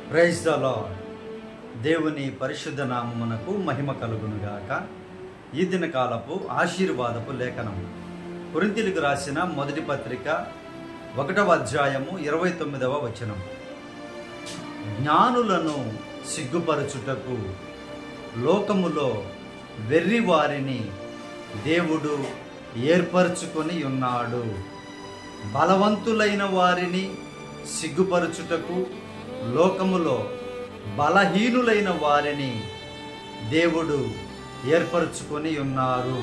praise the lord దేవుని పరిశుద్ధ నామమునకు మహిమ కలుగునుగాక ఈ దిన కాలపు ఆశీర్వాదపు లేఖనం కొరింతీలకు రాసిన మొదటి పత్రిక ఒకటవ అధ్యాయము ఇరవై తొమ్మిదవ వచనం జ్ఞానులను సిగ్గుపరచుటకు లోకములో వెర్రి వారిని దేవుడు ఏర్పరచుకొని ఉన్నాడు బలవంతులైన వారిని సిగ్గుపరచుటకు లోకములో బలహీనులైన వారిని దేవుడు ఏర్పరచుకొని ఉన్నారు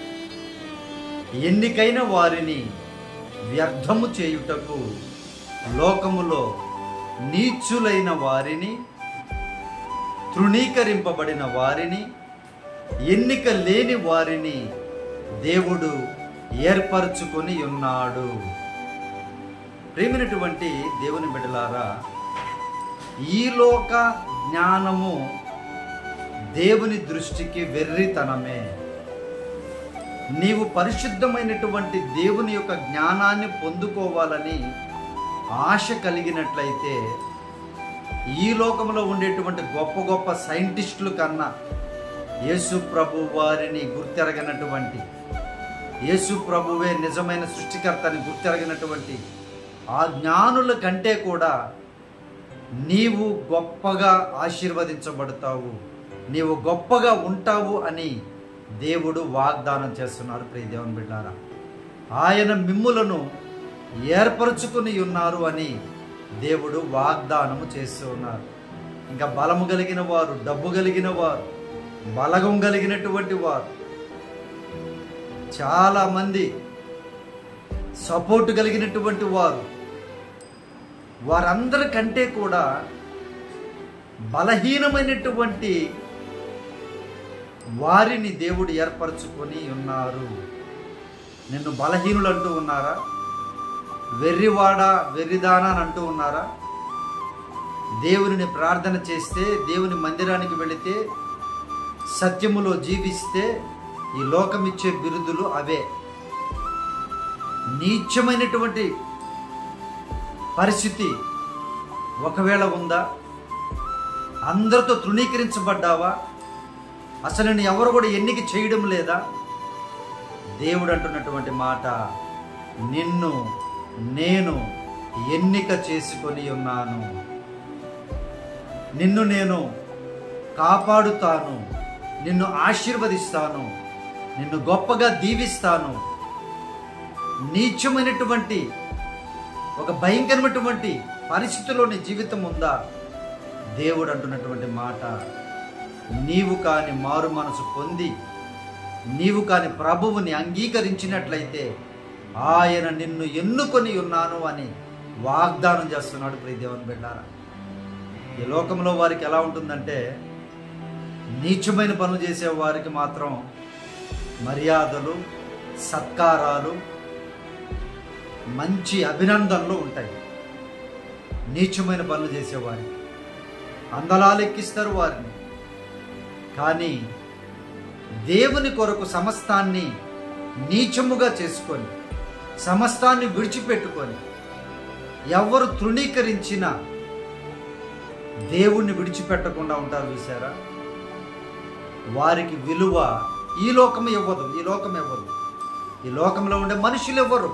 ఎన్నికైన వారిని వ్యర్థము చేయుటకు లోకములో నీచులైన వారిని తృణీకరింపబడిన వారిని ఎన్నిక లేని వారిని దేవుడు ఏర్పరచుకొని ఉన్నాడు ప్రేమినటువంటి దేవుని బిడ్డలారా ఈలోక జ్ఞానము దేవుని దృష్టికి వెర్రితనమే నీవు పరిశుద్ధమైనటువంటి దేవుని యొక్క జ్ఞానాన్ని పొందుకోవాలని ఆశ కలిగినట్లయితే ఈ లోకంలో ఉండేటువంటి గొప్ప గొప్ప సైంటిస్టుల కన్నా యేసు ప్రభు వారిని గుర్తెరగనటువంటి యేసు ప్రభువే నిజమైన సృష్టికర్తని గుర్తెరగినటువంటి ఆ జ్ఞానుల కంటే కూడా నీవు గొప్పగా ఆశీర్వదించబడతావు నీవు గొప్పగా ఉంటావు అని దేవుడు వాగ్దానం చేస్తున్నారు ప్రియ దేవుని బిడ్డారా ఆయన మిమ్ములను ఏర్పరచుకుని ఉన్నారు అని దేవుడు వాగ్దానము చేస్తూ ఉన్నారు ఇంకా బలము కలిగిన వారు డబ్బు కలిగిన వారు బలగం కలిగినటువంటి వారు చాలా మంది సపోర్ట్ కలిగినటువంటి వారు వారందరికంటే కూడా బలహీనమైనటువంటి వారిని దేవుడు ఏర్పరచుకొని ఉన్నారు నిన్ను బలహీనులు అంటూ ఉన్నారా వెర్రివాడ వెర్రిదానా అని అంటూ ఉన్నారా దేవునిని ప్రార్థన చేస్తే దేవుని మందిరానికి వెళితే సత్యములో జీవిస్తే ఈ లోకం ఇచ్చే బిరుదులు అవే నీచమైనటువంటి పరిస్థితి ఒకవేళ ఉందా అందరితో తృణీకరించబడ్డావా అసలు నేను ఎవరు కూడా ఎన్నిక చేయడం లేదా దేవుడు అంటున్నటువంటి మాట నిన్ను నేను ఎన్నిక చేసుకొని ఉన్నాను నిన్ను నేను కాపాడుతాను నిన్ను ఆశీర్వదిస్తాను నిన్ను గొప్పగా దీవిస్తాను నీచమైనటువంటి ఒక భయంకరమైనటువంటి పరిస్థితిలో నీ జీవితం ఉందా దేవుడు అంటున్నటువంటి మాట నీవు కాని మారు మనసు పొంది నీవు కాని ప్రభువుని అంగీకరించినట్లయితే ఆయన నిన్ను ఎన్నుకొని ఉన్నాను అని వాగ్దానం చేస్తున్నాడు ప్రియదేవన్ బిడ్డారా ఈ లోకంలో వారికి ఎలా ఉంటుందంటే నీచమైన పనులు చేసే వారికి మాత్రం మర్యాదలు సత్కారాలు మంచి అభినందనలు ఉంటాయి నీచమైన పనులు చేసేవారికి అందలాలు ఎక్కిస్తారు వారిని కానీ దేవుని కొరకు సమస్తాన్ని నీచముగా చేసుకొని సమస్తాన్ని విడిచిపెట్టుకొని ఎవరు తృణీకరించిన దేవుణ్ణి విడిచిపెట్టకుండా ఉంటారు చూసారా వారికి విలువ ఈ లోకం ఇవ్వదు ఈ లోకం ఇవ్వదు ఈ లోకంలో ఉండే మనుషులు ఇవ్వరు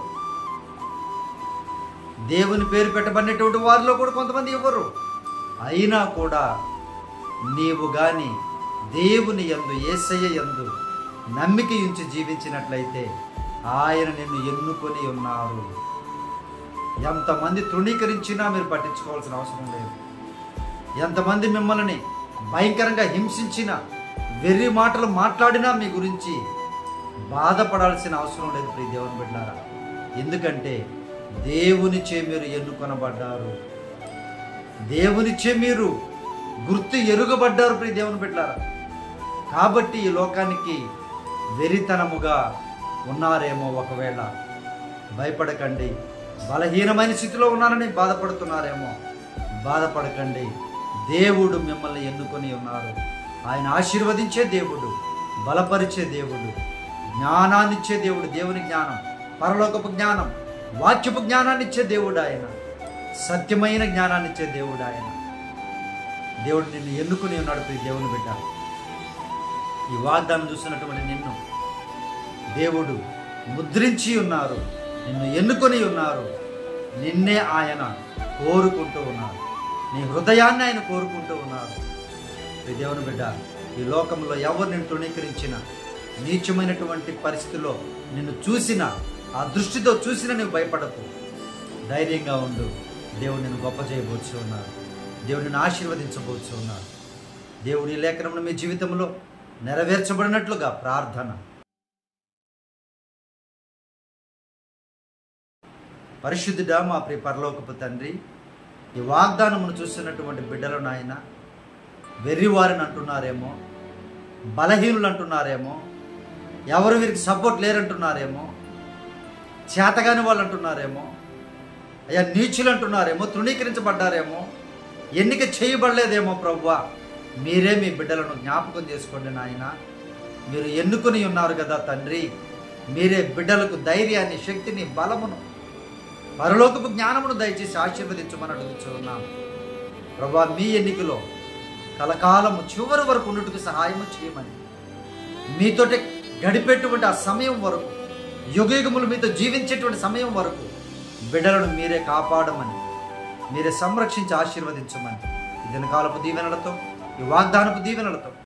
దేవుని పేరు పెట్టబడినటువంటి వారిలో కూడా కొంతమంది ఇవ్వరు అయినా కూడా నీవు గాని దేవుని యందు ఏసయ్య యందు నమ్మిక ఉంచి జీవించినట్లయితే ఆయన నిన్ను ఎన్నుకొని ఉన్నారు ఎంతమంది తృణీకరించినా మీరు పట్టించుకోవాల్సిన అవసరం లేదు ఎంతమంది మిమ్మల్ని భయంకరంగా హింసించిన వెర్రి మాటలు మాట్లాడినా మీ గురించి బాధపడాల్సిన అవసరం లేదు ప్రియ దేవుని బిడ్డారా ఎందుకంటే దేవునిచే మీరు ఎన్నుకొనబడ్డారు దేవునిచే మీరు గుర్తు ఎరుగబడ్డారు ప్రియ దేవుని బిడ్డారా కాబట్టి ఈ లోకానికి వెరితనముగా ఉన్నారేమో ఒకవేళ భయపడకండి బలహీనమైన స్థితిలో ఉన్నారని బాధపడుతున్నారేమో బాధపడకండి దేవుడు మిమ్మల్ని ఎన్నుకొని ఉన్నారు ఆయన ఆశీర్వదించే దేవుడు బలపరిచే దేవుడు జ్ఞానాన్నిచ్చే దేవుడు దేవుని జ్ఞానం పరలోకపు జ్ఞానం వాక్యపు జ్ఞానాన్ని ఇచ్చే దేవుడు ఆయన సత్యమైన జ్ఞానాన్ని ఇచ్చే దేవుడు ఆయన దేవుడు నిన్ను ఎన్నుకుని ఉన్నాడు ప్రియ దేవుని బిడ్డ ఈ వాగ్దానం చూసినటువంటి నిన్ను దేవుడు ముద్రించి ఉన్నారు నిన్ను ఎన్నుకొని ఉన్నారు నిన్నే ఆయన కోరుకుంటూ ఉన్నారు నీ హృదయాన్ని ఆయన కోరుకుంటూ ఉన్నారు ప్రియ దేవుని బిడ్డ ఈ లోకంలో ఎవరు నిన్ను తృణీకరించిన నీచమైనటువంటి పరిస్థితిలో నిన్ను చూసిన ఆ దృష్టితో చూసిన నువ్వు భయపడకు ధైర్యంగా ఉండు దేవుడు నిన్ను గొప్ప చేయబోచు ఉన్నారు దేవుడు నిన్ను ఆశీర్వదించబోచు ఉన్నారు దేవుడి లేఖనమును మీ జీవితంలో నెరవేర్చబడినట్లుగా ప్రార్థన పరిశుద్ధుడా మా ప్రియ పరలోకపు తండ్రి ఈ వాగ్దానమును చూస్తున్నటువంటి బిడ్డలు నాయన వెర్రివారిని అంటున్నారేమో బలహీనులు అంటున్నారేమో ఎవరు వీరికి సపోర్ట్ లేరంటున్నారేమో చేతగాని వాళ్ళు అంటున్నారేమో అయ్యా నీచులు అంటున్నారేమో తృణీకరించబడ్డారేమో ఎన్నిక చేయబడలేదేమో ప్రవ్వా మీరే మీ బిడ్డలను జ్ఞాపకం చేసుకోండి నాయన మీరు ఎన్నుకొని ఉన్నారు కదా తండ్రి మీరే బిడ్డలకు ధైర్యాన్ని శక్తిని బలమును పరలోకపు జ్ఞానమును దయచేసి ఆశీర్వదించమని అడుగుతున్నాం ప్రభా మీ ఎన్నికలో కలకాలము చివరి వరకు ఉన్నట్టుకు సహాయము చేయమని మీతోటి గడిపేటువంటి ఆ సమయం వరకు యుగయుగములు మీతో జీవించేటువంటి సమయం వరకు బిడ్డలను మీరే కాపాడమని మీరే సంరక్షించి ఆశీర్వదించమని ఈ దినకాలపు దీవెనలతో ఈ వాగ్దానపు దీవెనలతో